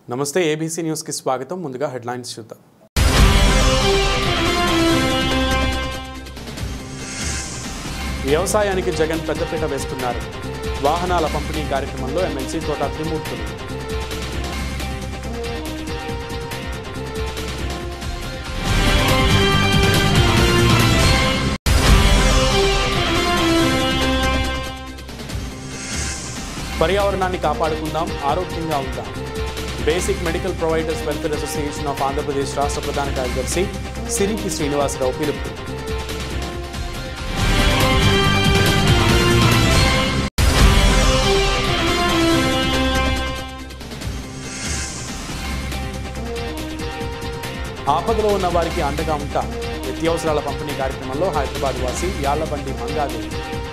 నమస్తే ఏబీసీ న్యూస్కి స్వాగతం ముందుగా హెడ్లైన్స్ చూద్దాం వ్యవసాయానికి జగన్ పెద్దపీట వేస్తున్నారు వాహనాల పంపిణీ కార్యక్రమంలో ఎమ్మెల్సీ తోట త్రిమూర్తులు పర్యావరణాన్ని కాపాడుకుందాం ఆరోగ్యంగా ఉందాం basic medical providers welfare association of Andhra Pradesh రాష్ట్ర ప్రధాన కార్యదర్శి సిరికి శ్రీనివాసరావు పిలుపు ఆపదలో ఉన్న వారికి అండగా ఉంటాం నిత్యావసరాల పంపిణీ కార్యక్రమంలో హైదరాబాద్ వాసి Yallabandi Mangadevi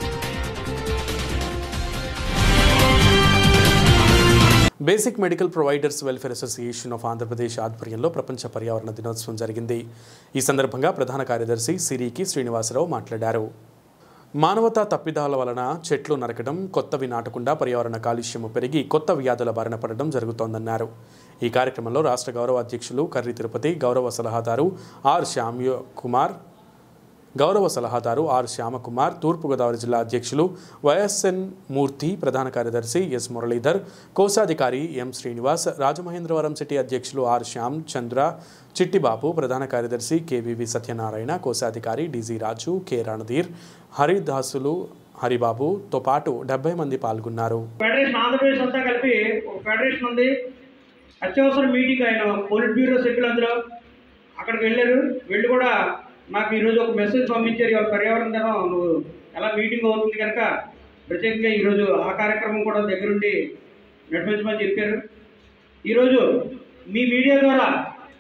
basic medical providers welfare association of Andhra Pradesh ఆధ్వర్యంలో ప్రపంచ పర్యావరణ దినోత్సవం జరిగింది ఈ సందర్భంగా ప్రధాన కార్యదర్శి సిరికి శ్రీనివాసరావు మాట్లాడారు మానవతా తప్పిదాల వలన చెట్లు నరకడం కొత్తవి నాటకుండా పర్యావరణ కాలుష్యము పెరిగి కొత్త వ్యాధుల బారిన పడడం జరుగుతోందన్నారు ఈ కార్యక్రమంలో రాష్ట్ర గౌరవ అధ్యక్షులు కర్రి తిరుపతి గౌరవ సలహాదారు ఆర్ శ్యామ్య కుమార్ గౌరవ సలహాదారు ఆర్ శ్యామకుమార్ తూర్పుగోదావరి జిల్లా అధ్యక్షులు వైఎస్ఎన్ మూర్తి ప్రధాన కార్యదర్శి ఎస్ మురళీధర్ కోశాధికారి ఎం శ్రీనివాస్ రాజమహేంద్రవరం సిటీ అధ్యక్షులు ఆర్ శ్యామ్ చంద్ర చిట్టిబాబు ప్రధాన కార్యదర్శి కేవీవి సత్యనారాయణ కోశాధికారి డిజి రాజు కె రణధీర్ హరిదాసులు హరిబాబుతో పాటు డెబ్బై మంది పాల్గొన్నారు ఫెడరేషన్ ఆంధ్రప్రదేశ్ అంతా కలిపి ఒక ఫెడరేషన్ ఉంది అత్యవసర మీటింగ్ ఆయన పోలిట్ బ్యూరో సభ్యులు అందరూ అక్కడికి వెళ్ళారు వెళ్ళి కూడా నాకు ఈరోజు ఒక మెసేజ్ పంపించారు ఇవాళ పర్యావరణ దినం నువ్వు ఎలా మీటింగ్ అవుతుంది కనుక ప్రత్యేకంగా ఈరోజు ఆ కార్యక్రమం కూడా దగ్గరుండి నడిపించమని చెప్పారు ఈరోజు మీ మీడియా ద్వారా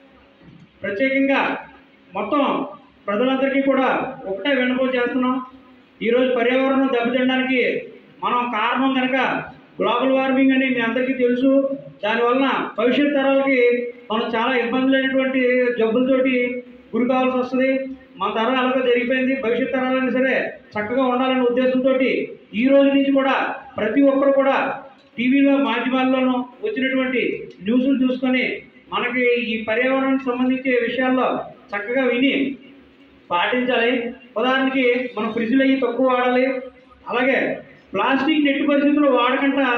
ప్రత్యేకంగా మొత్తం ప్రజలందరికీ కూడా ఒకటే విన్నపం చేస్తున్నాం ఈరోజు పర్యావరణం దెబ్బతినడానికి మనం కారణం కనుక గ్లోబల్ వార్మింగ్ అని మీ అందరికీ తెలుసు దానివలన భవిష్యత్ తరాలకి మనం చాలా ఇబ్బందులైనటువంటి జబ్బులతోటి గురి కావాల్సి వస్తుంది మన తరం ఎలాగో జరిగిపోయింది భవిష్యత్ తరాలైనా సరే చక్కగా ఉండాలనే ఉద్దేశంతో ఈ రోజు నుంచి కూడా ప్రతి ఒక్కరు కూడా టీవీలో మాధ్యమాల్లోనూ వచ్చినటువంటి న్యూస్లు చూసుకొని మనకి ఈ పర్యావరణానికి సంబంధించే విషయాల్లో చక్కగా విని పాటించాలి ఉదాహరణకి మనం ఫ్రిడ్జ్లు అయ్యి తక్కువ వాడాలి అలాగే ప్లాస్టిక్ నెట్టి పరిస్థితుల్లో వాడకుండా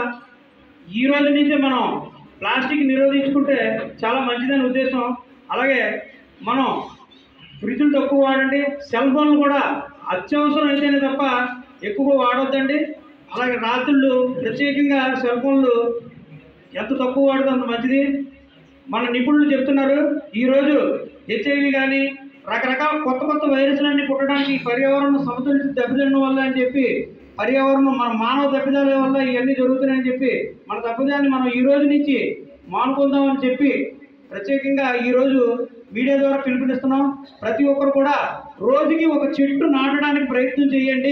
ఈ రోజు నుంచే మనం ప్లాస్టిక్ నిరోధించుకుంటే చాలా మంచిదని ఉద్దేశం అలాగే మనం ఫ్రిడ్జ్లు తక్కువ వాడండి సెల్ ఫోన్లు కూడా అత్యవసరం అయితేనే తప్ప ఎక్కువ వాడొద్దండి అలాగే రాత్రుళ్ళు ప్రత్యేకంగా సెల్ ఫోన్లు ఎంత తక్కువ వాడితే అంత మంచిది మన నిపుణులు చెప్తున్నారు ఈరోజు హెచ్ఐవి కానీ రకరకాల కొత్త కొత్త వైరస్లన్నీ పుట్టడానికి ఈ పర్యావరణ సమతుల్యత దెబ్బతినడం వల్ల అని చెప్పి పర్యావరణం మన మానవ దెబ్బతిన వల్ల ఇవన్నీ జరుగుతున్నాయని చెప్పి మన దెబ్బతిని మనం ఈ రోజు నుంచి మానుకుందామని చెప్పి ప్రత్యేకంగా ఈరోజు మీడియా ద్వారా పిలుపునిస్తున్నాం ప్రతి ఒక్కరు కూడా రోజుకి ఒక చెట్టు నాటడానికి ప్రయత్నం చేయండి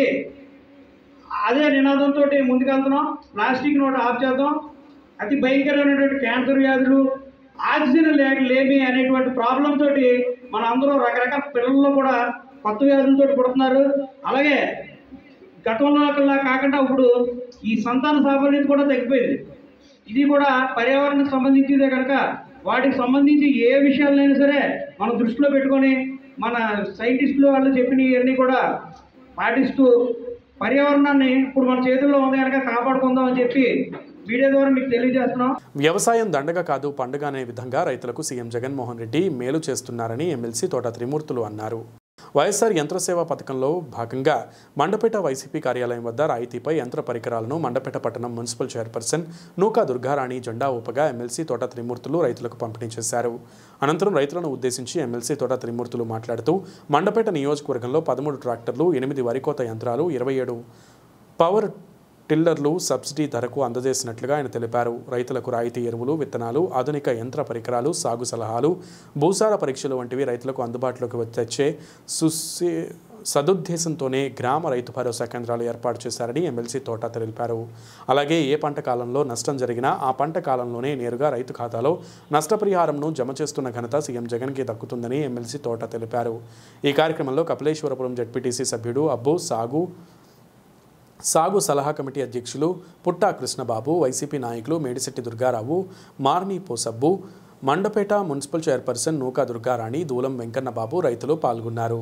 అదే నినాదంతో ముందుకెళ్తున్నాం ప్లాస్టిక్ నోట్ ఆఫ్ చేద్దాం అతి భయంకరమైనటువంటి క్యాన్సర్ వ్యాధులు ఆక్సిజన్ లేక లేమి అనేటువంటి ప్రాబ్లం తోటి మన అందరూ రకరకాల పిల్లల్లో కూడా కొత్త వ్యాధులతో పుడుతున్నారు అలాగే గతంలో కల్లా కాకుండా ఇప్పుడు ఈ సంతాన సాఫల్యత కూడా తగ్గిపోయింది ఇది కూడా పర్యావరణానికి సంబంధించిందే కనుక వాటికి సంబంధించి ఏ విషయాలైనా సరే మనం దృష్టిలో పెట్టుకొని మన సైంటిస్టులు వాళ్ళు చెప్పినవన్నీ కూడా పాటిస్తూ పర్యావరణాన్ని ఇప్పుడు మన చేతుల్లో ఉంది కనుక కాపాడుకుందాం అని చెప్పి మీడియా ద్వారా మీకు తెలియజేస్తున్నాం వ్యవసాయం దండగ కాదు పండుగ అనే విధంగా రైతులకు సీఎం జగన్మోహన్ రెడ్డి మేలు చేస్తున్నారని ఎమ్మెల్సీ తోట త్రిమూర్తులు అన్నారు వైఎస్ఆర్ యంత్రసేవ పథకంలో భాగంగా మండపేట వైసీపీ కార్యాలయం వద్ద రాయితీపై యంత్ర పరికరాలను మండపేట పట్టణం మున్సిపల్ చైర్పర్సన్ నూకా దుర్గారాణి జెండా ఊపగా ఎమ్మెల్సీ తోట త్రిమూర్తులు రైతులకు పంపిణీ చేశారు అనంతరం రైతులను ఉద్దేశించి ఎమ్మెల్సీ తోట త్రిమూర్తులు మాట్లాడుతూ మండపేట నియోజకవర్గంలో పదమూడు ట్రాక్టర్లు ఎనిమిది వరికోత యంత్రాలు ఇరవై ఏడు పవర్ టిల్లర్లు సబ్సిడీ ధరకు అందజేసినట్లుగా ఆయన తెలిపారు రైతులకు రాయితీ ఎరువులు విత్తనాలు ఆధునిక యంత్ర పరికరాలు సాగు సలహాలు భూసార పరీక్షలు వంటివి రైతులకు అందుబాటులోకి తెచ్చే సుసి సదుద్దేశంతోనే గ్రామ రైతు భరోసా కేంద్రాలు ఏర్పాటు చేశారని ఎమ్మెల్సీ తోట తెలిపారు అలాగే ఏ పంట కాలంలో నష్టం జరిగినా ఆ పంట కాలంలోనే నేరుగా రైతు ఖాతాలో నష్టపరిహారంను జమ చేస్తున్న ఘనత సీఎం జగన్కి దక్కుతుందని ఎమ్మెల్సీ తోట తెలిపారు ఈ కార్యక్రమంలో కపిలేశ్వరపురం జడ్పీటీసీ సభ్యుడు అబ్బు సాగు సాగు సలహా కమిటీ అధ్యక్షులు పుట్టా కృష్ణబాబు వైసీపీ నాయకులు మేడిశెట్టి దుర్గారావు మార్ని పోసబ్బు మండపేట మున్సిపల్ చైర్పర్సన్ నూకా దుర్గారాణి దూలం వెంకన్నబాబు రైతులు పాల్గొన్నారు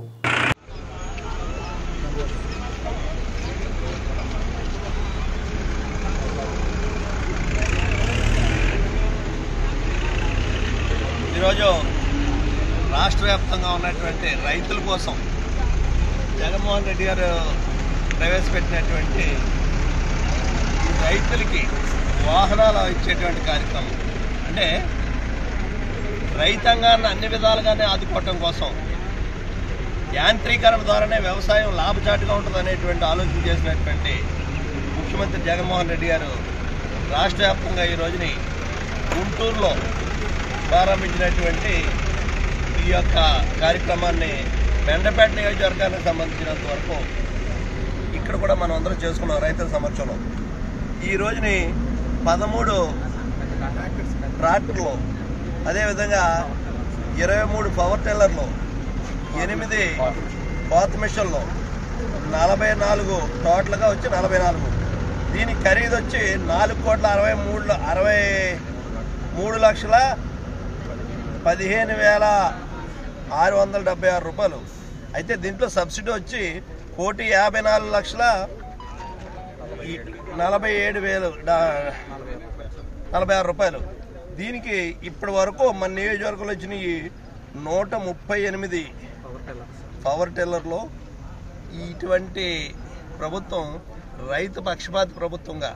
ఈరోజు రాష్ట్ర వ్యాప్తంగా ఉన్నటువంటి రైతుల కోసం జగన్మోహన్ రెడ్డి గారు ప్రవేశపెట్టినటువంటి ఈ రైతులకి వాహనాలు ఇచ్చేటువంటి కార్యక్రమం అంటే రైతాంగాన్ని అన్ని విధాలుగానే ఆదుకోవటం కోసం యాంత్రీకరణ ద్వారానే వ్యవసాయం లాభచాటుగా ఉంటుంది అనేటువంటి ఆలోచన చేసినటువంటి ముఖ్యమంత్రి జగన్మోహన్ రెడ్డి గారు రాష్ట్ర వ్యాప్తంగా ఈ రోజుని గుంటూరులో ప్రారంభించినటువంటి ఈ యొక్క కార్యక్రమాన్ని మెండపేట నియోజకవర్గానికి సంబంధించినంత వరకు ఇక్కడ కూడా మనం అందరం చేసుకున్నాం రైతుల సమక్షంలో ఈ రోజుని పదమూడు ట్రాక్టర్లు అదేవిధంగా ఇరవై మూడు పవర్ టిల్లర్లు ఎనిమిది కోత మిషన్లు నలభై నాలుగు టోటల్గా వచ్చి నలభై నాలుగు దీని ఖరీదు వచ్చి నాలుగు కోట్ల అరవై మూడు అరవై మూడు లక్షల పదిహేను వేల ఆరు వందల డెబ్బై ఆరు రూపాయలు అయితే దీంట్లో సబ్సిడీ వచ్చి కోటి యాభై నాలుగు లక్షల ఈ నలభై ఏడు వేలు డా- నలభై ఆరు రూపాయలు దీనికి ఇప్పటి వరకు మన నియోజకవర్గంలో వచ్చినాయి నూట ముప్పై ఎనిమిది పవర్ టిల్లర్లో ఇటువంటి ప్రభుత్వం రైతు పక్షపాతి ప్రభుత్వంగా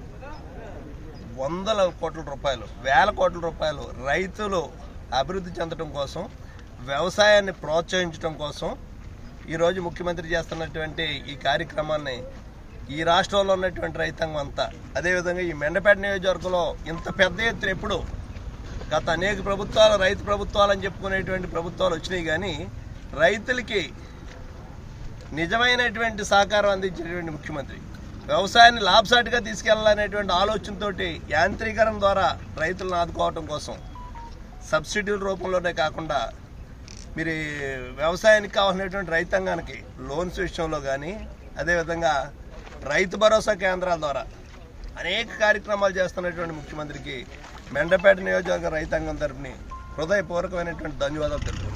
వందల కోట్ల రూపాయలు వేల కోట్ల రూపాయలు రైతులు అభివృద్ధి చెందడం కోసం వ్యవసాయాన్ని ప్రోత్సహించడం కోసం ఈరోజు ముఖ్యమంత్రి చేస్తున్నటువంటి ఈ కార్యక్రమాన్ని ఈ రాష్ట్రంలో ఉన్నటువంటి రైతాంగం అంతా అదేవిధంగా ఈ మెండపేట నియోజకవర్గంలో ఇంత పెద్ద ఎత్తున ఎప్పుడు గత అనేక ప్రభుత్వాలు రైతు ప్రభుత్వాలు అని చెప్పుకునేటువంటి ప్రభుత్వాలు వచ్చినాయి కానీ రైతులకి నిజమైనటువంటి సహకారం అందించేటువంటి ముఖ్యమంత్రి వ్యవసాయాన్ని లాభసాటిగా తీసుకెళ్లాలనేటువంటి ఆలోచనతోటి యాంత్రీకరణ ద్వారా రైతులను ఆదుకోవటం కోసం సబ్సిడీల రూపంలోనే కాకుండా మీరు వ్యవసాయానికి కావాల్సినటువంటి రైతాంగానికి లోన్స్ విషయంలో కానీ అదేవిధంగా రైతు భరోసా కేంద్రాల ద్వారా అనేక కార్యక్రమాలు చేస్తున్నటువంటి ముఖ్యమంత్రికి మెండపేట నియోజకవర్గ రైతాంగం తరపుని హృదయపూర్వకమైనటువంటి ధన్యవాదాలు తెలుపుతున్నాను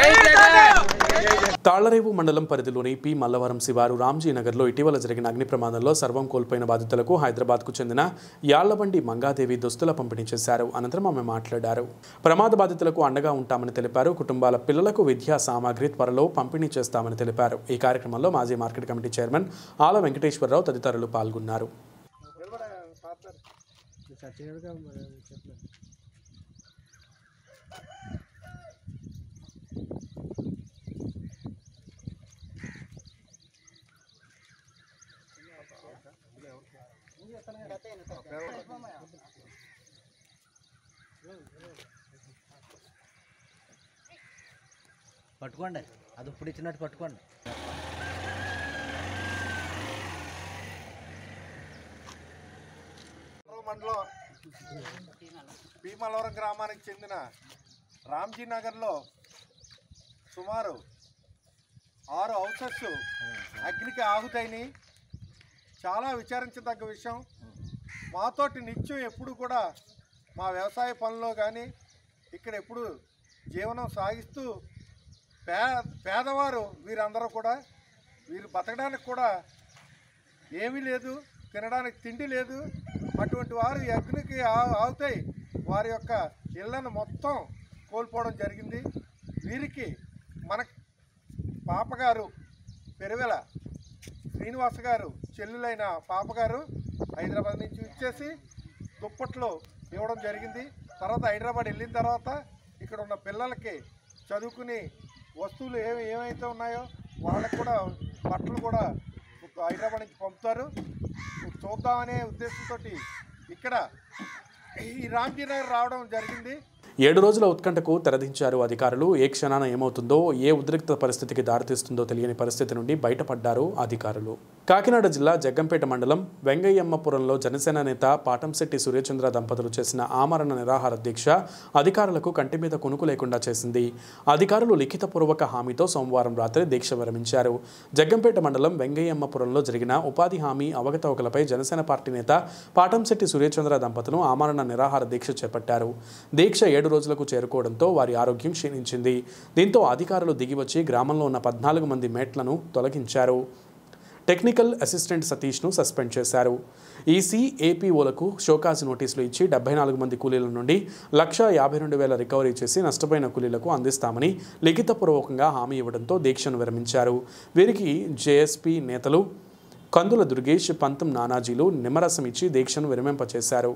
తాళ్లరేవు మండలం పరిధిలోని పి మల్లవరం శివారు రామ్జీ నగర్లో ఇటీవల జరిగిన అగ్ని ప్రమాదంలో సర్వం కోల్పోయిన బాధితులకు హైదరాబాద్కు చెందిన యాళ్లబండి మంగాదేవి దుస్తుల పంపిణీ చేశారు అనంతరం ఆమె మాట్లాడారు ప్రమాద బాధితులకు అండగా ఉంటామని తెలిపారు కుటుంబాల పిల్లలకు విద్యా సామాగ్రి త్వరలో పంపిణీ చేస్తామని తెలిపారు ఈ కార్యక్రమంలో మాజీ మార్కెట్ కమిటీ చైర్మన్ ఆల వెంకటేశ్వరరావు తదితరులు పాల్గొన్నారు పట్టుకోండి అది ఇప్పుడు ఇచ్చినట్టు పట్టుకోండి మండలం భీమలవరం గ్రామానికి చెందిన రామ్జీ నగర్లో సుమారు ఆరు హౌసెస్ అగ్నికి ఆహుతైనవి చాలా విచారించదగ్గ విషయం మాతోటి నిత్యం ఎప్పుడు కూడా మా వ్యవసాయ పనుల్లో కానీ ఇక్కడ ఎప్పుడు జీవనం సాగిస్తూ పే పేదవారు వీరందరూ కూడా వీరు బతకడానికి కూడా ఏమీ లేదు తినడానికి తిండి లేదు అటువంటి వారు ఈ అగ్నికి ఆ- ఆగుతాయి వారి యొక్క ఇళ్లను మొత్తం కోల్పోవడం జరిగింది వీరికి మన పాపగారు పెరువెల శ్రీనివాస గారు చెల్లులైన పాపగారు హైదరాబాద్ నుంచి ఇచ్చేసి దుప్పట్లు ఇవ్వడం జరిగింది తర్వాత హైదరాబాద్ వెళ్ళిన తర్వాత ఇక్కడ ఉన్న పిల్లలకి చదువుకుని వస్తువులు ఏమి ఏమైతే ఉన్నాయో వాళ్ళకు కూడా బట్టలు కూడా హైదరాబాద్ నుంచి పంపుతారు చూద్దామనే ఉద్దేశంతో ఇక్కడ ఈ రామ్జీ నగర్ రావడం జరిగింది ఏడు రోజుల ఉత్కంఠకు తెరదించారు అధికారులు ఏ క్షణాన ఏమవుతుందో ఏ ఉద్రిక్త పరిస్థితికి దారితీస్తుందో తెలియని పరిస్థితి నుండి బయటపడ్డారు అధికారులు కాకినాడ జిల్లా జగ్గంపేట మండలం వెంగయ్యమ్మపురంలో జనసేన నేత పాటంశెట్టి సూర్యచంద్ర దంపతులు చేసిన ఆమరణ నిరాహార దీక్ష అధికారులకు కంటి మీద కొనుకు లేకుండా చేసింది అధికారులు లిఖితపూర్వక హామీతో సోమవారం రాత్రి దీక్ష విరమించారు జగ్గంపేట మండలం వెంగయ్యమ్మపురంలో జరిగిన ఉపాధి హామీ అవకతవకలపై జనసేన పార్టీ నేత పాటంశెట్టి సూర్యచంద్ర దంపతులు ఆమరణ నిరాహార దీక్ష చేపట్టారు దీక్ష ఏడు రోజులకు చేరుకోవడంతో వారి ఆరోగ్యం క్షీణించింది దీంతో అధికారులు దిగివచ్చి గ్రామంలో ఉన్న పద్నాలుగు మంది మేట్లను తొలగించారు టెక్నికల్ అసిస్టెంట్ సతీష్ను సస్పెండ్ చేశారు ఈసీ ఏపీఓలకు షోకాజ్ నోటీసులు ఇచ్చి డెబ్బై నాలుగు మంది కూలీల నుండి లక్ష యాభై రెండు వేల రికవరీ చేసి నష్టపోయిన కూలీలకు అందిస్తామని లిఖితపూర్వకంగా హామీ ఇవ్వడంతో దీక్షను విరమించారు వీరికి జేఎస్పీ నేతలు కందుల దుర్గేష్ పంతం నానాజీలు నిమ్మరసం ఇచ్చి దీక్షను విరమింపచేశారు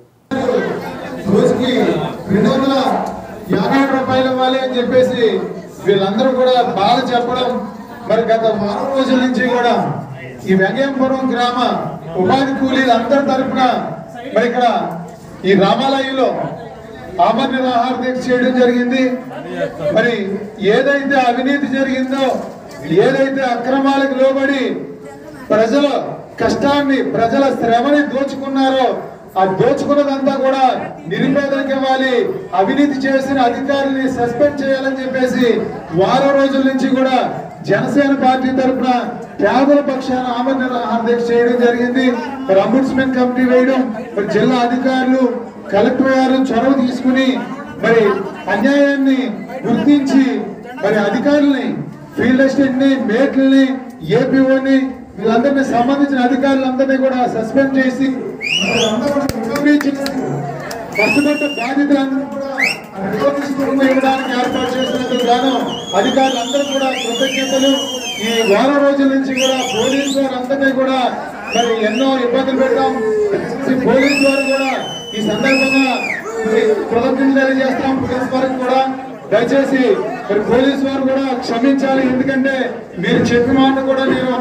రోజుకి రెండు వందల యాభై ఏడు రూపాయలు ఇవ్వాలి అని చెప్పేసి వీళ్ళందరూ కూడా బాధ చెప్పడం మరి గత వారం రోజుల నుంచి కూడా ఈ వెంగయంపురం గ్రామ ఉపాధి కూలీలు అందరి తరపున మరి ఇక్కడ ఈ రామాలయంలో ఆమర నిరాహార దీక్ష చేయడం జరిగింది మరి ఏదైతే అవినీతి జరిగిందో ఏదైతే అక్రమాలకు లోబడి ప్రజల కష్టాన్ని ప్రజల శ్రమని దోచుకున్నారో ఆ దోచుకున్నదంతా కూడా నిరుపేదలకు ఇవ్వాలి అవినీతి చేసిన అధికారుల్ని సస్పెండ్ చేయాలని చెప్పేసి వారం రోజుల నుంచి కూడా జనసేన పార్టీ తరఫున పేదల పక్షాన ఆమరణ నిరాహార దీక్ష చేయడం జరిగింది మరి అంబుడ్స్మెన్ కమిటీ వేయడం మరి జిల్లా అధికారులు కలెక్టర్ గారు చొరవ తీసుకుని మరి అన్యాయాన్ని గుర్తించి మరి అధికారుల్ని ఫీల్డ్ అసిస్టెంట్ ని మేట్లని ఏపీఓని వీళ్ళందరినీ సంబంధించిన అధికారులందరినీ కూడా సస్పెండ్ చేసి వాళ్ళందరూ కూడా రికవరీ చేసి కష్టపడ్డ బాధితులందరూ కూడా రికవరీ కుటుంబం ఇవ్వడానికి ఏర్పాటు చేసినందుకు గాను అధికారులందరూ కూడా కృతజ్ఞతలు ఈ వారం రోజుల నుంచి కూడా పోలీసు వారందరినీ కూడా మరి ఎన్నో ఇబ్బందులు పెట్టాం పోలీసు వారు కూడా ఈ సందర్భంగా మరి కృతజ్ఞతలు తెలియజేస్తాం పోలీసు వారికి కూడా దయచేసి మరి పోలీసు వారు కూడా క్షమించాలి ఎందుకంటే మీరు చెప్పిన మాట కూడా నేను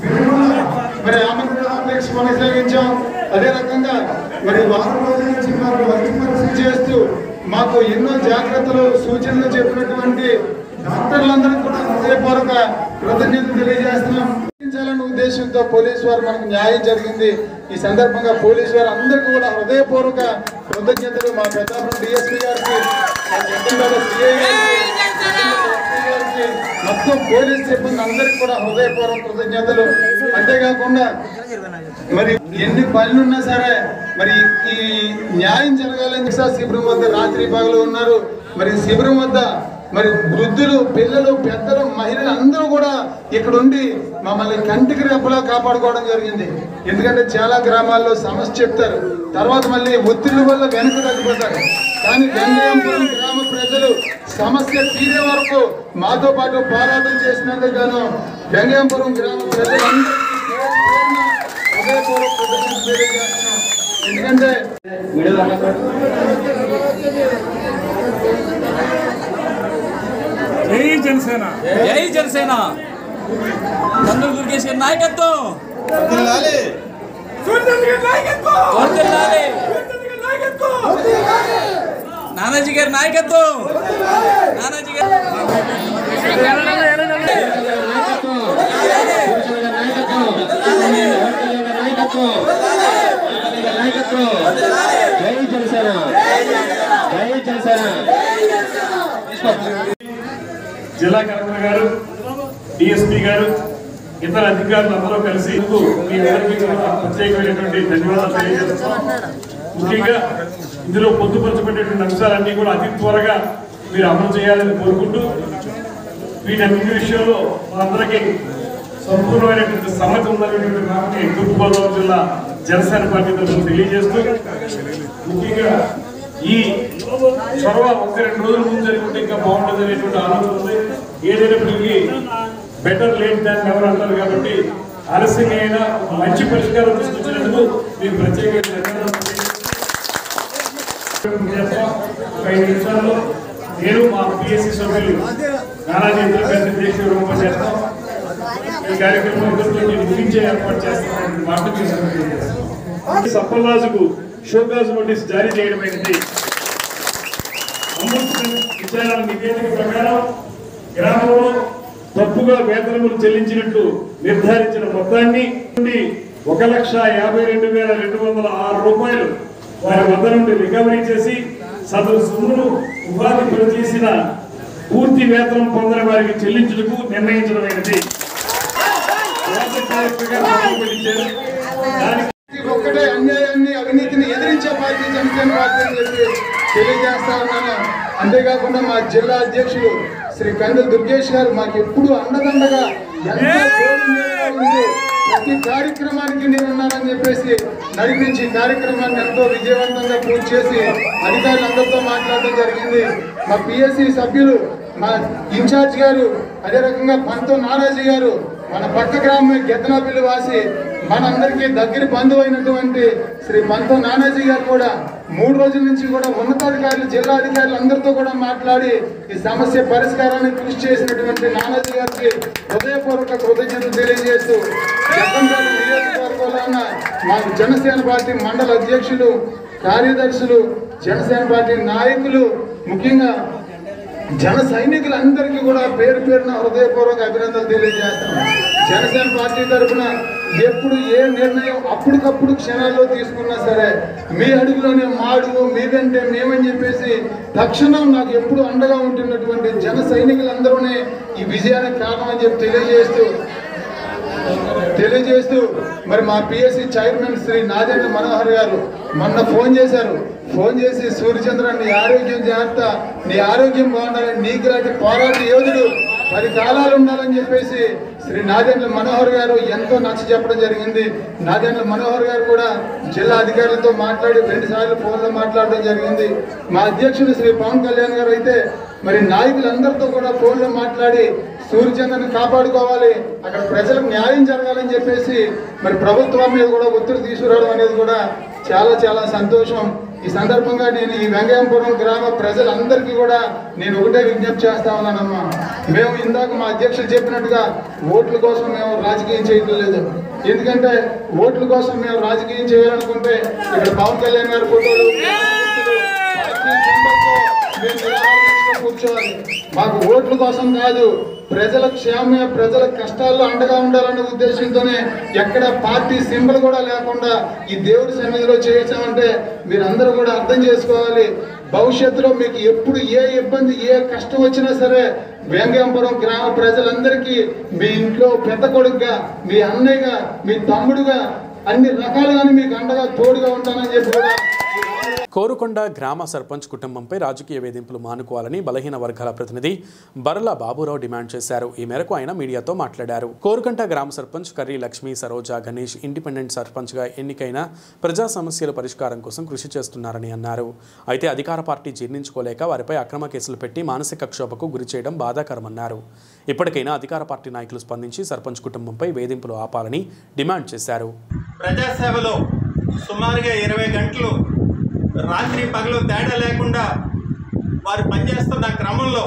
మరి ఆంధ్రప్రదేశ్ కొనసాగించాం అదే రకంగా మరి వారం రోజుల నుంచి మాకు వర్క్ పరిస్థితి చేస్తూ మాకు ఎన్నో జాగ్రత్తలు సూచనలు చెప్పినటువంటి డాక్టర్లందరికీ కూడా హృదయపూర్వక కృతజ్ఞతలు తెలియజేస్తున్నాం పాటించాలన్న ఉద్దేశంతో పోలీసు వారు మనకు న్యాయం జరిగింది ఈ సందర్భంగా పోలీసు వారు అందరికీ కూడా హృదయపూర్వక కృతజ్ఞతలు మా పెద్దాపురం డిఎస్పీ గారికి మా జగ్గంపేట సిఐ గారికి ఎస్పీ గారికి, మొత్తం పోలీస్ సిబ్బంది అందరికీ కూడా హృదయపూర్వక కృతజ్ఞతలు అంతేకాకుండా మరి ఎన్ని పనులున్నా సరే మరి ఈ న్యాయం జరగాలని చెప్పి శిబిరం వద్ద రాత్రి పగలు ఉన్నారు మరి శిబిరం వద్ద మరి వృద్ధులు పిల్లలు పెద్దలు మహిళలు అందరూ కూడా ఇక్కడ ఉండి మమ్మల్ని కంటికి రెప్పలా కాపాడుకోవడం జరిగింది ఎందుకంటే చాలా గ్రామాల్లో సమస్య చెప్తారు తర్వాత మళ్ళీ ఒత్తిడి వల్ల వెనక తగ్గిపోతారు కానీ వెంగయంపురం గ్రామ ప్రజలు సమస్య తీరే వరకు మాతో పాటు పోరాటం చేసినందుకు గాను వెంగయంపురం గ్రామ ప్రజలందరికీ పేరు పేరున హృదయపూర్వక కృతజ్ఞతలు తెలియజేస్తున్నాం. ఎందుకంటే జై జనసేన జై జనసేన కందులు దుర్గేష్ గారి నాయకత్వం వర్ధిల్లాలి. నానాజీ గారి నాయకత్వం నానాజీ గారి జిల్లా కలెక్టర్ గారు డిఎస్పీ గారు ఇతర అధికారులు అందరూ కలిసి మీ అందరికీ కూడా ప్రత్యేకమైనటువంటి ధన్యవాదాలు తెలియజేస్తున్నాం ముఖ్యంగా ఇందులో పొందుపరచబడినటువంటి అంశాలన్నీ కూడా అతి త్వరగా మీరు అమలు చేయాలని కోరుకుంటూ వీటన్నిటి విషయంలో మనందరికీ సంపూర్ణమైనటువంటి సమ్మతి ఉందనేటువంటి మాటని తూర్పుగోదావరి జిల్లా జనసేన పార్టీ తరఫున తెలియజేస్తూ ముఖ్యంగా ఈ చొరవ ఒక రెండు రోజుల ముందు జరుగుతుంటే ఇంకా బాగుంటుంది అనేటువంటి ఆలోచన ఉంది ఏదైనప్పటికీ బెటర్ లేట్ దాన్ ఎవరు అంటారు కాబట్టి ఆలస్యంగా అయినా ఒక మంచి పరిష్కారం తీసుకొచ్చినందుకు మీకు ప్రత్యేకంగా ధన్యవాదాలు చేస్తాం. ఒక ఐదు నిమిషాల్లో నేను మా పిఎస్సి సభ్యులు నానాజీ ఇంద్రకర్ణ దేశ రూపం చేస్తాం ఈ కార్యక్రమం ఇద్దరితో ముగించే ఏర్పాటు చేస్తామని మాట తీసుకుంటున్నాం సప్పల్రాజుకు షోకాజ్ నోటీస్ జారీ చేయడమైనది అంబుడ్స్మన్ విచారణ నివేదిక ప్రకారం గ్రామంలో తప్పుగా వేతనములు చెల్లించినట్లు నిర్ధారించిన మొత్తాన్ని నుండి ఒక లక్ష యాభై రెండు వేల రెండు వందల ఆరు రూపాయలు వారి వద్ద నుండి రికవరీ చేసి సదరు సొమ్మును ఉపాధి పనిచేసిన పూర్తి వేతనం పొందిన వారికి చెల్లించుటకు నిర్ణయించడమైనది ప్రాజెక్ట్ డైరెక్టర్ గారు సమర్పించారు. దానికి ఈ ఒక్కటే అన్యాయాన్ని అవినీతిని ఎదిరించే పార్టీ జనసేన పార్టీ అని చెప్పి తెలియజేస్తా ఉన్నాను అంతేకాకుండా మా జిల్లా అధ్యక్షులు శ్రీ కందుల దుర్గేష్ గారు మాకు ఎప్పుడు అండదండగా ఎంతో తోడు నీడగా ఉండి ప్రతి కార్యక్రమానికి నేనున్నానని చెప్పేసి నడిపించి ఈ కార్యక్రమాన్ని ఎంతో విజయవంతంగా పూర్తి చేసి అధికారులందరితో మాట్లాడడం జరిగింది మా పిఎస్సి సభ్యులు మా ఇన్ఛార్జ్ గారు అదే రకంగా పంతో నారాజీ గారు మన పక్క గ్రామం గెద్దనపల్లి వాసి మనందరికీ దగ్గర బంధువు అయినటువంటి శ్రీ పంతో నానాజీ గారు కూడా మూడు రోజుల నుంచి కూడా ఉన్నతాధికారులు జిల్లా అధికారులు అందరితో కూడా మాట్లాడి ఈ సమస్య పరిష్కారానికి కృషి చేసినటువంటి నానాజీ గారికి హృదయపూర్వక కృతజ్ఞతలు తెలియజేస్తూ జగ్గంపేట నియోజకవర్గంలో ఉన్న మా జనసేన పార్టీ మండల అధ్యక్షులు కార్యదర్శులు జనసేన పార్టీ నాయకులు ముఖ్యంగా జన సైనికులందరికీ కూడా పేరు పేరున హృదయపూర్వక అభినందనలు తెలియజేస్తాం జనసేన పార్టీ తరఫున ఎప్పుడు ఏ నిర్ణయం అప్పటికప్పుడు క్షణాల్లో తీసుకున్నా సరే మీ అడుగులోనే మా అడుగు మీదంటే మేమని చెప్పేసి తక్షణం నాకు ఎప్పుడు అండగా ఉంటున్నటువంటి జన సైనికులందరూనే ఈ విజయానికి కారణం అని చెప్పి తెలియజేస్తూ తెలియజేస్తూ మరి మా పిఎస్సి చైర్మన్ శ్రీ నాదేంద్ర మనోహర్ గారు మొన్న ఫోన్ చేశారు ఫోన్ చేసి సూర్యచంద్ర నీ ఆరోగ్యం జాగ్రత్త నీ ఆరోగ్యం బాగుండాలి నీకు లాంటి పోరాట యోధుడు పది కాలాలు ఉండాలని చెప్పేసి శ్రీ నాదేంద్ర మనోహర్ గారు ఎంతో నచ్చ చెప్పడం జరిగింది నాదేంద్ర మనోహర్ గారు కూడా జిల్లా అధికారులతో మాట్లాడి రెండు సార్లు ఫోన్లో మాట్లాడడం జరిగింది మా అధ్యక్షుడు శ్రీ పవన్ కళ్యాణ్ గారు అయితే మరి నాయకులందరితో కూడా ఫోన్లో మాట్లాడి సూర్యచంద్రని కాపాడుకోవాలి అక్కడ ప్రజలకు న్యాయం జరగాలని చెప్పేసి మరి ప్రభుత్వం మీద కూడా ఒత్తిడి తీసుకురావడం అనేది కూడా చాలా చాలా సంతోషం ఈ సందర్భంగా నేను ఈ వెంకయ్యపురం గ్రామ ప్రజలందరికీ కూడా నేను ఒకటే విజ్ఞప్తి చేస్తా ఉన్నానమ్మా మేము ఇందాక మా అధ్యక్షులు చెప్పినట్టుగా ఓట్ల కోసం మేము రాజకీయం చేయడం లేదు ఎందుకంటే ఓట్ల కోసం మేము రాజకీయం చేయాలనుకుంటే ఇక్కడ పవన్ కళ్యాణ్ గారి ఫోటోలు పార్టీ సింబల్తో మేము నిరాహారదీక్షలో కూర్చోవాలి మాకు ఓట్ల కోసం కాదు ప్రజల క్షేమ ప్రజల కష్టాల్లో అండగా ఉండాలనే ఉద్దేశంతోనే ఎక్కడ పార్టీ సింబల్ కూడా లేకుండా ఈ దేవుడి సన్నిధిలో చేయించామంటే మీరందరూ కూడా అర్థం చేసుకోవాలి భవిష్యత్తులో మీకు ఎప్పుడు ఏ ఇబ్బంది ఏ కష్టం వచ్చినా సరే వేంగంపురం గ్రామ ప్రజలందరికీ మీ ఇంట్లో పెద్ద కొడుకుగా మీ అన్నయ్యగా మీ తమ్ముడుగా అన్ని రకాలుగానే మీకు అండగా తోడుగా ఉంటానని చెప్పి కూడా కోరుకొండ గ్రామ సర్పంచ్ కుటుంబంపై రాజకీయ వేధింపులు మానుకోవాలని బలహీన వర్గాల ప్రతినిధి బర్ల బాబురావు డిమాండ్ చేశారు ఈ మేరకు ఆయన మీడియాతో మాట్లాడారు కోరుకొండ గ్రామ సర్పంచ్ కర్రీ లక్ష్మీ సరోజ గణేష్ ఇండిపెండెంట్ సర్పంచ్గా ఎన్నికైన ప్రజా సమస్యల పరిష్కారం కోసం కృషి చేస్తున్నారని అన్నారు అయితే అధికార పార్టీ జీర్ణించుకోలేక వారిపై అక్రమ కేసులు పెట్టి మానసిక క్షోభకు గురి చేయడం బాధాకరమన్నారు ఇప్పటికైనా అధికార పార్టీ నాయకులు స్పందించి సర్పంచ్ కుటుంబంపై వేధింపులు ఆపాలని డిమాండ్ చేశారు ప్రజాసేవలో సుమారుగా ఇరవై గంటలు రాత్రి పగలు తేడా లేకుండా వారు పనిచేస్తున్న క్రమంలో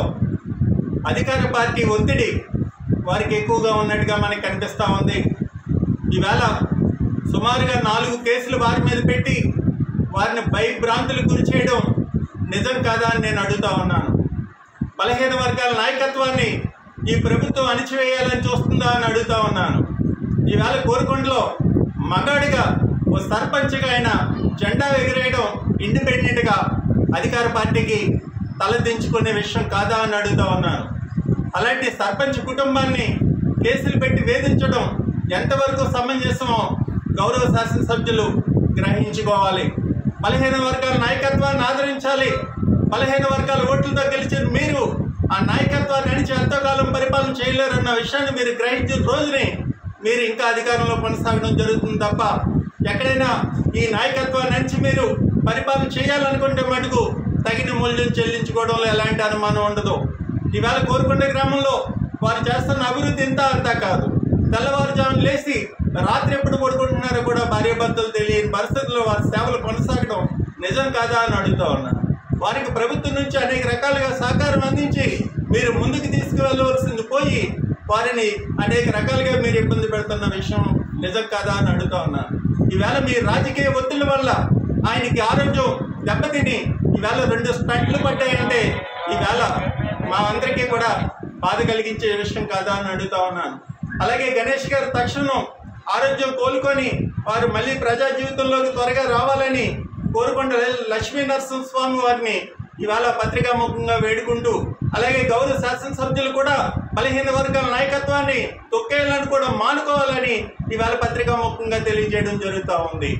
అధికార పార్టీ ఒత్తిడి వారికి ఎక్కువగా ఉన్నట్టుగా మనకి కనిపిస్తూ ఉంది ఈవేళ సుమారుగా నాలుగు కేసులు వారి మీద పెట్టి వారిని భయభ్రాంతులకు గురి చేయడం నిజం కాదా అని నేను అడుగుతా ఉన్నాను బలహీన వర్గాల నాయకత్వాన్ని ఈ ప్రభుత్వం అణిచివేయాలని చూస్తుందా అని అడుగుతా ఉన్నాను ఈవేళ కోరుకొండలో మగాడిగా ఓ సర్పంచ్గా ఆయన జెండా ఎగిరేయడం ఇండిపెండెంట్గా అధికార పార్టీకి తలదించుకునే విషయం కాదా అని అడుగుతా ఉన్నాను అలాంటి సర్పంచ్ కుటుంబాన్ని కేసులు పెట్టి వేధించడం ఎంతవరకు సమంజసమో గౌరవ శాసనసభ్యులు గ్రహించుకోవాలి బలహీన వర్గాల నాయకత్వాన్ని ఆదరించాలి బలహీన వర్గాల ఓట్లతో గెలిచిన మీరు ఆ నాయకత్వాన్ని నడిచి ఎంతకాలం పరిపాలన చేయలేరన్న విషయాన్ని మీరు గ్రహించిన రోజునే మీరు ఇంకా అధికారంలో కొనసాగడం జరుగుతుంది తప్ప ఎక్కడైనా ఈ నాయకత్వాన్ని నడిచి మీరు పరిపాలన చేయాలనుకుంటే మటుకు తగిన మూల్యం చెల్లించుకోవడంలో ఎలాంటి అనుమానం ఉండదు ఈవేళ కోరుకొండ గ్రామంలో వారు చేస్తున్న అభివృద్ధి ఇంత అంతా కాదు తెల్లవారుజామున లేచి రాత్రి ఎప్పుడు పడుకుంటున్నారో కూడా భార్యాభర్తలు తెలియని పరిస్థితుల్లో వారి సేవలు కొనసాగడం నిజం కాదా అని అడుగుతా ఉన్నాను వారికి ప్రభుత్వం నుంచి అనేక రకాలుగా సహకారం అందించి మీరు ముందుకు తీసుకువెళ్ళవలసింది పోయి వారిని అనేక రకాలుగా మీరు ఇబ్బంది పెడుతున్న విషయం నిజం కాదా అని అడుగుతా ఉన్నాను ఈవేళ మీ రాజకీయ ఒత్తిళ్ల వల్ల ఆయనకి ఆరోగ్యం దెబ్బతిని ఈవేళ రెండు స్టంట్లు పడ్డాయంటే ఈవేళ మా అందరికీ కూడా బాధ కలిగించే విషయం కాదా అని అడుగుతా ఉన్నాను అలాగే గణేష్ గారు తక్షణం ఆరోగ్యం కోలుకొని వారు మళ్ళీ ప్రజా జీవితంలోకి త్వరగా రావాలని కోరుకొండ లక్ష్మీ నరసింహస్వామి వారిని ఇవాళ పత్రికాముఖంగా వేడుకుంటూ అలాగే గౌరవ శాసనసభ్యులు కూడా బలహీన వర్గాల నాయకత్వాన్ని తొక్కేయాలని కూడా మానుకోవాలని ఇవాళ పత్రికాముఖంగా తెలియజేయడం జరుగుతూ ఉంది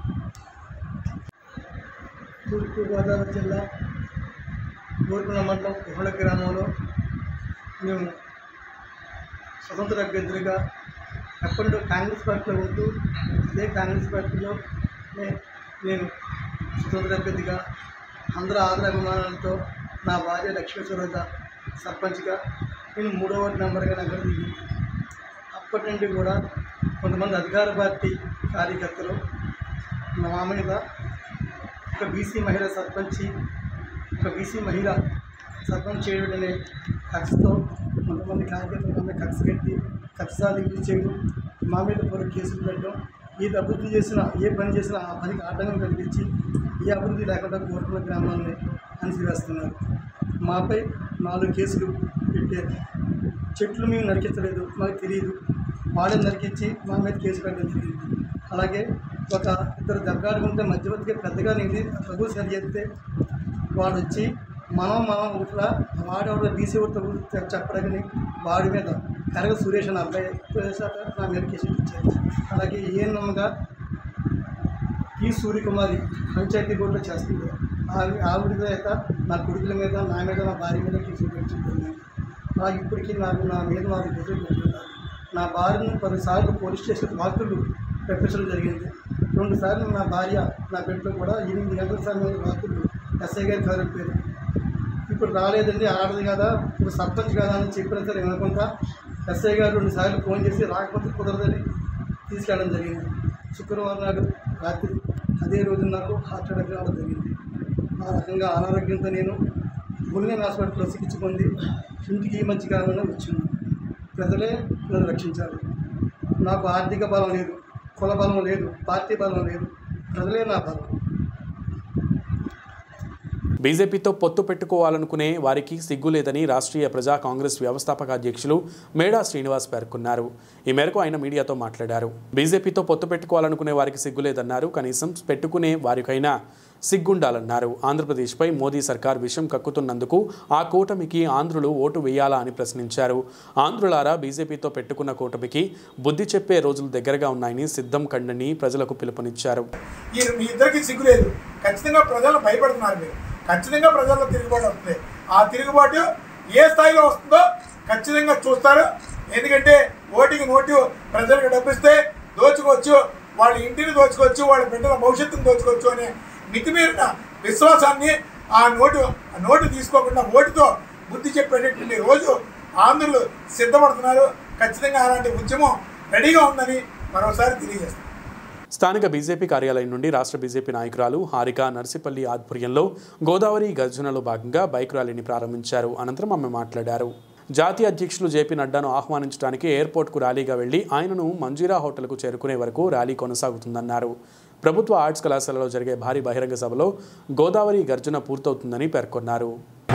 తూర్పుగోదావరి జిల్లా గోల్కొండ మండలం కుహళ గ్రామంలో మేము స్వతంత్ర అభ్యర్థులుగా ఎప్పటి నుండో కాంగ్రెస్ పార్టీలో ఉంటూ ఇదే కాంగ్రెస్ పార్టీలో నే- నేను స్వతంత్ర అభ్యర్థిగా అందరూ ఆదర అభిమానాలతో నా భార్య లక్ష్మీ సురేఖ సర్పంచ్గా నేను మూడో వార్డు నెంబర్గా నగర దిగి అప్పటి నుండి కూడా కొంతమంది అధికార పార్టీ కార్యకర్తలు నా మీద ఒక బీసీ మహిళ సర్పంచి ఒక బీసీ మహిళ సర్పంచ్ చేయడం అనే కక్షతో కొంతమంది కార్యకర్తల మీద కక్ష కట్టి కక్ష సాధింపు చేయడం మా మీద పొర కేసులు పెట్టడం ఏది అభివృద్ధి చేసినా ఏ పని చేసినా ఆ పనికి ఆటంకం కల్పించి ఏ అభివృద్ధి లేకుండా కోరుకున్న గ్రామాలని అణిచివేస్తున్నారు మాపై నాలుగు కేసులు పెట్టారు చెట్లు మేము నరికించలేదు మాకు తెలియదు వాళ్ళని నరికించి మా మీద కేసు పెట్టడం జరిగింది అలాగే ఒక ఇద్దరు దెబ్బలాడుకుంటే మధ్యవర్తిగా పెద్దగా నేను తగు సరి చేస్తే వాడు వచ్చి మనం మనం ఇట్లా వాడెవడో బీసీ ఒకటి చెప్పడని వాడి మీద కరగ సురేష్ అని అబ్బాయి వేసాక నా మీద కేసు ఇచ్చారు అలాగే ఏ నమ్మగా ఈ సూర్యకుమారి పంచాయతీ బోర్డులో చేస్తుంది ఆవి ఆవిడ మీద నా కొడుకుల మీద నా మీద నా భార్య మీద కేసులు పెట్టుకుంటున్నాను నాకు ఇప్పటికీ నాకు నా మీద నాకు కేసులు పెట్టుకున్నారు నా భార్యను పదిసార్లు పోలీస్ స్టేషన్ వార్తలు పెట్టించడం జరిగింది రెండు సార్లు నా భార్య నా బిడ్డలో కూడా ఎనిమిది గంటల సమయంలో వార్తలు ఎస్ఐ గారి కలిపారు ఇప్పుడు రాలేదండి ఆడదు కదా ఇప్పుడు సర్పంచ్ కదా అని చెప్పిన సరే వినకుండా ఎస్ఐ గారు రెండు సార్లు ఫోన్ చేసి రాకపోతే కుదరదని తీసుకెళ్ళడం జరిగింది శుక్రవారం నాడు రాత్రి అదే రోజు నాకు హార్ట్ అటాక్ రావడం జరిగింది ఆ రకంగా అనారోగ్యంతో నేను మునిగన్ హాస్పిటల్లో చికిత్స పొంది ఇంటికి ఈ మధ్య కాలంలో వచ్చింది ప్రజలే నన్ను రక్షించాలి నాకు ఆర్థిక బలం లేదు కుల బలం లేదు పార్టీ బలం లేదు ప్రజలే నా బలం బీజేపీతో పొత్తు పెట్టుకోవాలనుకునే వారికి సిగ్గు లేదని రాష్ట్రీయ ప్రజా కాంగ్రెస్ వ్యవస్థాపక అధ్యక్షులు మేడా శ్రీనివాస్ పేర్కొన్నారు ఈ మేరకు ఆయన మీడియాతో మాట్లాడారు బీజేపీతో పొత్తు పెట్టుకోవాలనుకునే వారికి సిగ్గు లేదన్నారు కనీసం పెట్టుకునే వారికైనా సిగ్గుండాలన్నారు ఆంధ్రప్రదేశ్పై మోదీ సర్కార్ విషం కక్కుతున్నందుకు ఆ కూటమికి ఆంధ్రులు ఓటు వేయాలా అని ప్రశ్నించారు ఆంధ్రులారా బీజేపీతో పెట్టుకున్న కూటమికి బుద్ధి చెప్పే రోజులు దగ్గరగా ఉన్నాయని సిద్ధం కండని ప్రజలకు పిలుపునిచ్చారు ఈ మీ ఇద్దరికి సిగ్గు లేదు ఖచ్చితంగా ప్రజలు భయపడుతున్నారు మీరు ఖచ్చితంగా ప్రజల్లో తిరుగుబాటు వస్తుంది ఆ తిరుగుబాటు ఏ స్థాయిలో వస్తుందో ఖచ్చితంగా చూస్తారు ఎందుకంటే ఓటింగ్ నోటు ప్రజలకు డబ్బిస్తే దోచుకోవచ్చు వాళ్ళ ఇంటిని దోచుకోవచ్చు వాళ్ళ బిడ్డల భవిష్యత్తును దోచుకోవచ్చు అనే మితిమీరిన విశ్వాసాన్ని ఆ నోటు ఆ నోటు తీసుకోకుండా ఓటుతో బుద్ధి చెప్పేటటువంటి రోజు ఆంధ్రులు సిద్ధపడుతున్నారు ఖచ్చితంగా అలాంటి ఉద్యమం రెడీగా ఉందని మరోసారి తెలియజేస్తారు స్థానిక బీజేపీ కార్యాలయం నుండి రాష్ట్ర బీజేపీ నాయకురాలు హారిక నర్సిపల్లి ఆధ్వర్యంలో గోదావరి గర్జనలో భాగంగా బైక్ ర్యాలీని ప్రారంభించారు అనంతరం ఆమె మాట్లాడారు జాతీయ అధ్యక్షులు జేపీ నడ్డాను ఆహ్వానించడానికి ఎయిర్పోర్ట్కు ర్యాలీగా వెళ్లి ఆయనను మంజీరా హోటల్కు చేరుకునే వరకు ర్యాలీ కొనసాగుతుందన్నారు ప్రభుత్వ ఆర్ట్స్ కళాశాలలో జరిగే భారీ బహిరంగ సభలో గోదావరి గర్జన పూర్తవుతుందని పేర్కొన్నారు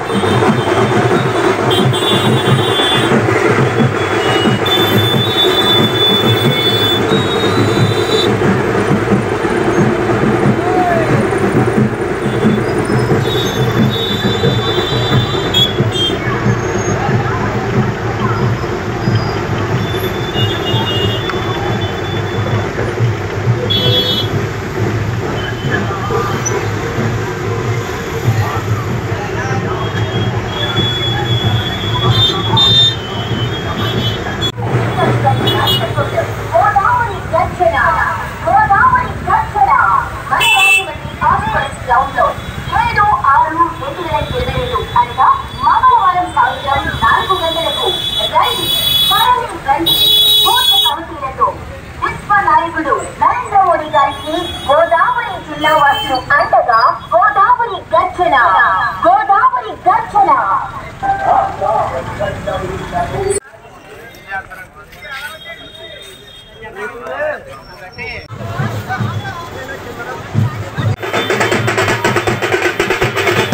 గోదావరి గర్జన గోదావరి గర్జన మన రాజమండ్రి హాస్పిటల్ గ్రౌండ్ లో ఏడు ఆరు రెండు వేల ఇరవై రెండు అనగా మంగళవారం సాయంత్రం నాలుగు గంటలకు రండి మరలి రండి పూర్తి కమిటీలతో విశ్వ నాయకుడు నరేంద్ర మోడీ గారికి గోదావరి జిల్లా వాసులు అండగా గోదావరి గర్జన గోదావరి గర్జన Thank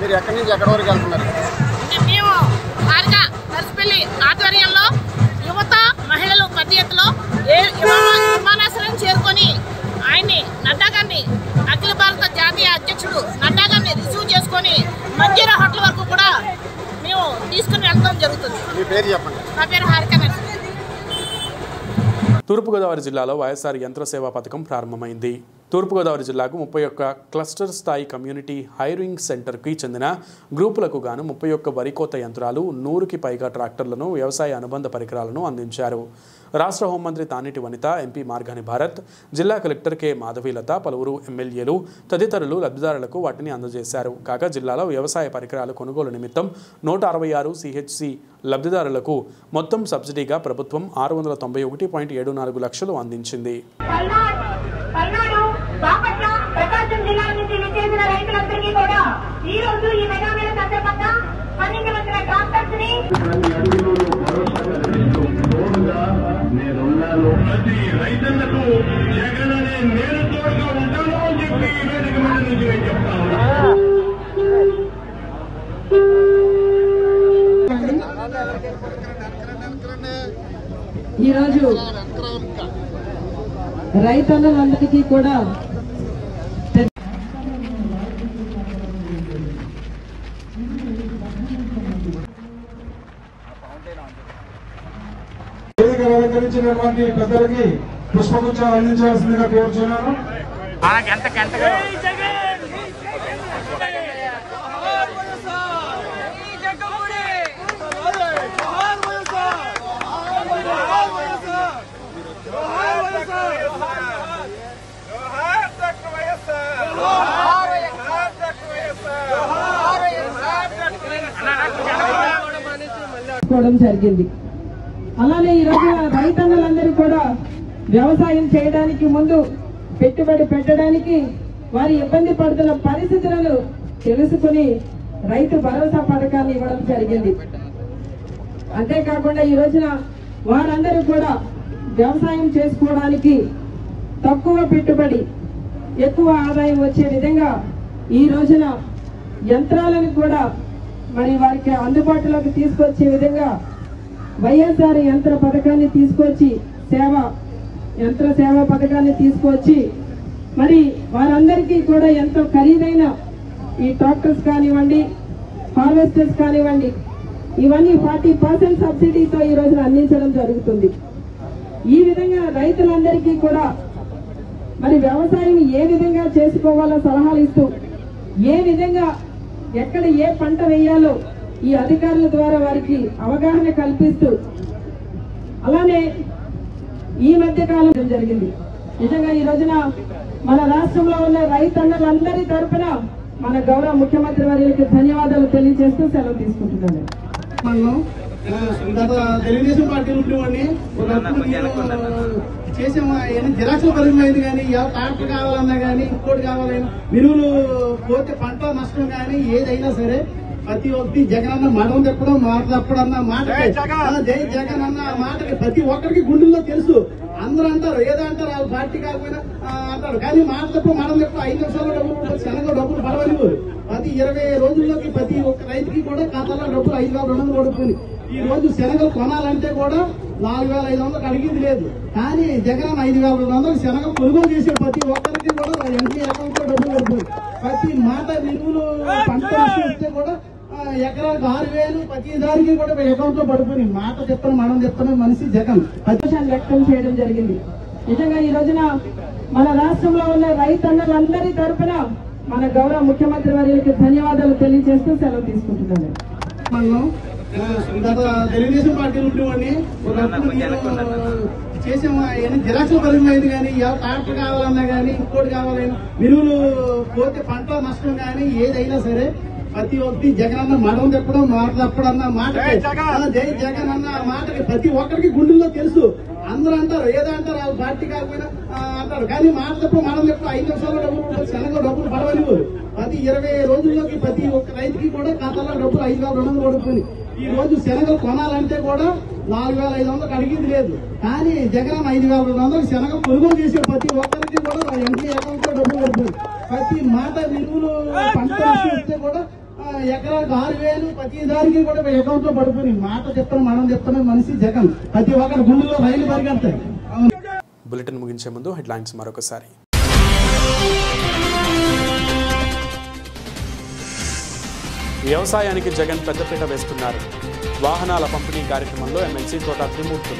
మీరు ఎక్కడి నుంచి ఎక్కడి వరకు వెళ్తున్నారు మేము హారిక నర్సిపల్లి ఆధ్వర్యంలో యువత మహిళలు పెద్ద ఎత్తులో ఏ విమాన- విమానాశ్రయం చేరుకొని ఆయన్ని నడ్డా గారిని అఖిల భారత జాతీయ అధ్యక్షుడు నడ్డా గారిని రిసీవ్ చేసుకొని మంజీరా హోటల్ వరకు కూడా మేము తీసుకుని వెళ్ళడం జరుగుతుంది మీ పేరు చెప్పండి నా పేరు హారిక నర్సి తూర్పుగోదావరి జిల్లాలో వైఎస్ఆర్ యంత్ర సేవా పథకం ప్రారంభమైంది తూర్పుగోదావరి జిల్లాకు ముప్పై ఒక్క క్లస్టర్ స్థాయి కమ్యూనిటీ హైరింగ్ సెంటర్కి చెందిన గ్రూపులకు గాను ముప్పై ఒక్క వరికోత యంత్రాలు నూరుకి పైగా ట్రాక్టర్లను వ్యవసాయ అనుబంధ పరికరాలను అందించారు రాష్ట్ర హోంమంత్రి తానేటి వనిత ఎంపీ మార్గాని భారత్ జిల్లా కలెక్టర్ కె మాధవీలత పలువురు ఎమ్మెల్యేలు తదితరులు లబ్ధిదారులకు వాటిని అందజేశారు కాగా జిల్లాలో వ్యవసాయ పరికరాల కొనుగోలు నిమిత్తం నూట అరవై ఆరు సిహెచ్సి లబ్ధిదారులకు మొత్తం సబ్సిడీగా ప్రభుత్వం ఆరు వందల తొంభై ఒకటి పాయింట్ ఏడు నాలుగు లక్షలు అందించింది పల్నాడు బాపట్ల ప్రకాశం జిల్లాల నుంచి విచ్చేసిన రైతులందరికీ కూడా ఈ రోజు ఈ మెగా మేళ సందర్భంగా స్పందించవలసిన ట్రాక్టర్స్ ని రైతన్నకు జగన్ అనే నేను తోడుగా ఉంటాను అని చెప్పి ఈ వేదిక మీద నుంచి నేను చెప్తా ఉన్నాను ఈరోజు రైతన్నలందరికీ కూడా వేదిక అలంకరించినటువంటి పెద్దలకి పుష్పగుచ్చాలు అందించాల్సిందిగా కోరుచున్నాను చేసుకోవడం జరిగింది అలానే ఈ రోజు రైతన్నలందరూ కూడా వ్యవసాయం చేయడానికి ముందు పెట్టుబడి పెట్టడానికి వారి ఇబ్బంది పడుతున్న పరిస్థితులను తెలుసుకుని రైతు భరోసా పథకాన్ని ఇవ్వడం జరిగింది అంతేకాకుండా ఈ రోజున వారందరూ కూడా వ్యవసాయం చేసుకోవడానికి తక్కువ పెట్టుబడి ఎక్కువ ఆదాయం వచ్చే విధంగా ఈ రోజున యంత్రాలను కూడా మరి వారికి అందుబాటులోకి తీసుకొచ్చే విధంగా వైఎస్ఆర్ యంత్ర పథకాన్ని తీసుకొచ్చి సేవ యంత్ర సేవా పథకాన్ని తీసుకొచ్చి మరి వారందరికీ కూడా ఎంతో ఖరీదైన ఈ ట్రాక్టర్స్ కానివ్వండి హార్వెస్టర్స్ కానివ్వండి ఇవన్నీ ఫార్టీ పర్సెంట్ సబ్సిడీతో ఈ రోజున అందించడం జరుగుతుంది ఈ విధంగా రైతులందరికీ కూడా మరి వ్యవసాయం ఏ విధంగా చేసుకోవాలో సలహాలు ఇస్తూ ఏ విధంగా ఎక్కడ ఏ పంట వేయాలో ఈ అధికారుల ద్వారా వారికి అవగాహన కల్పిస్తూ అలానే ఈ మధ్య కాలం జరిగింది నిజంగా ఈ రోజున మన రాష్ట్రంలో ఉన్న రైతన్నలందరి తరపున మన గౌరవ ముఖ్యమంత్రి వారికి ధన్యవాదాలు తెలియజేస్తూ సెలవు తీసుకుంటున్నాను మనం ఆ, గత తెలుగుదేశం పార్టీ ఉండేవాడిని ఒకప్పుడు నేను చేసాము అవన్నీ జిరాక్స్ల పరిమితి అయింది కానీ ఎవ- ట్రాక్టర్ కావాలన్నా కానీ ఇంకోటి కావాలన్నా విలువలు పోతే పంట నష్టం కానీ ఏదైనా సరే ప్రతి ఒక్కటి జగన్ అన్న మడం తెప్పడం మాట తప్పడం అన్న మాటకి ఆ, జై జగన్ అన్న మాటకి ప్రతి ఒక్కరికి గుండెల్లో తెలుసు అందరూ అంటారు ఏదో అంటారు వాళ్ళ పార్టీ కాకపోయినా ఆ, అంటారు కానీ మాట తప్ప మడం తప్ప ఐదు నిమిషాల్లో డబ్బులు శనగ డబ్బులు పడవని ప్రతి ఇరవై రోజుల్లోకి ప్రతి ఒక్క రైతుకి కూడా ఖాతాలో డబ్బులు ఐదు వేల రెండు వందలు పడుతుంది ఈ రోజు శనగలు కొనాలంటే కూడా నాలుగు వేల ఐదు వందలకు అడిగింది లేదు కానీ జగన్ ఐదు వేల రెండు వందలు శనగలు కొనుగోలు చేసే ప్రతి ఒక్కరికి కూడా ఎంపీ అకౌంట్ లో డబ్బులు పడుతుంది ప్రతి మాట విలువలు పంట నష్టం వస్తే కూడా ఆ, ఎకరానికి ఆరు వేలు ప్రతి దానికి కూడా అకౌంట్ లో పడిపోయింది మాట చెప్తాను మనం చెప్తాను మనిషి జగన్ సంతోషాన్ని వ్యక్తం చేయడం జరిగింది నిజంగా ఈ రోజున మన రాష్ట్రంలో ఉన్న రైతన్నలందరి తరపున మన గౌరవ ముఖ్యమంత్రి వారికి ధన్యవాదాలు తెలియజేస్తూ సెలవు తీసుకుంటున్నాను మనం ఆ, గత తెలుగుదేశం పార్టీ ఉండేవాడిని ఒకప్పుడు నేను చేసాము అవన్నీ జిరాక్స్ల పరిమితి అయింది కానీ ఎవ- ట్రాక్టర్ కావాలన్నా కానీ ఇంకోటి కావాలన్నా విలువలు పోతే పంట నష్టం కానీ ఏదైనా సరే ప్రతి ఒక్కటి జగన్ అన్న మడం తెప్పడం మాట తప్పడం అన్న మాటకి ఆ, జై జగన్ అన్న మాటకి ప్రతి ఒక్కరికి గుండెల్లో తెలుసు అందరూ అంటారు ఏదో అంటారు వాళ్ళ పార్టీ కాకపోయినా ఆ, అంటారు కానీ మాట తప్ప మనం తప్ప ఐదు నిమిషాల్లో డబ్బులు శనగ డబ్బులు పడవని ప్రతి ఇరవై రోజుల్లోకి ప్రతి ఒక్క రైతుకి కూడా ఖాతాలో డబ్బులు ఐదు వేల రెండు వందలు పడుతుంది ఈ రోజు శనగలు కొనాలంటే కూడా నాలుగు వేల ఐదు వందలకు అడిగింది లేదు కానీ జగన్ ఐదు వేల రెండు వందలకు శనగలు కొనుగోలు చేసే ప్రతి ఒక్కరికి కూడా ఎంపీ అకౌంట్ లో డబ్బులు పడుతుంది ప్రతి మాట విలువలు పంట నష్టం వస్తే కూడా ఆ, ఎకరాలకు ఆరు వేలు ప్రతి దానికి కూడా అకౌంట్ లో పడిపోయి మాట చెప్తాను మనం చెప్తాను మనిషి జగన్ ప్రతి ఒక్కరి గుండెల్లో రైలు పరిగెడతాయి బులెటిన్ ముగించే ముందు హెడ్లైన్స్ మరొకసారి వ్యవసాయానికి జగన్ పెద్దపీట వేస్తున్నారు వాహనాల పంపిణీ కార్యక్రమంలో ఎమ్మెల్సీ తోట త్రిమూర్తులు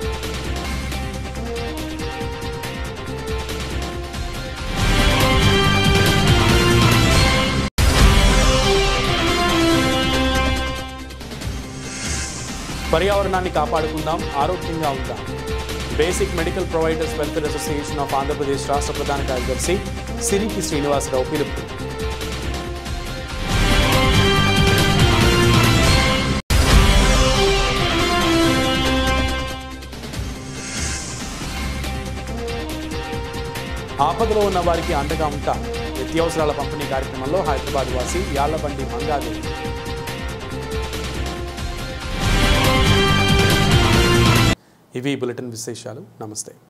పర్యావరణాన్ని కాపాడుకుందాం ఆరోగ్యంగా ఉందాం basic medical providers welfare association of Andhra Pradesh రాష్ట్ర ప్రధాన కార్యదర్శి సిరికి శ్రీనివాసరావు పిలుపు ఆపదలో ఉన్న వారికి అండగా ఉంటాం నిత్యావసరాల పంపిణీ కార్యక్రమంలో హైదరాబాద్ వాసి యాళ్లబండి మంగాదేవి ఇవి బులెటిన్ విశేషాలు నమస్తే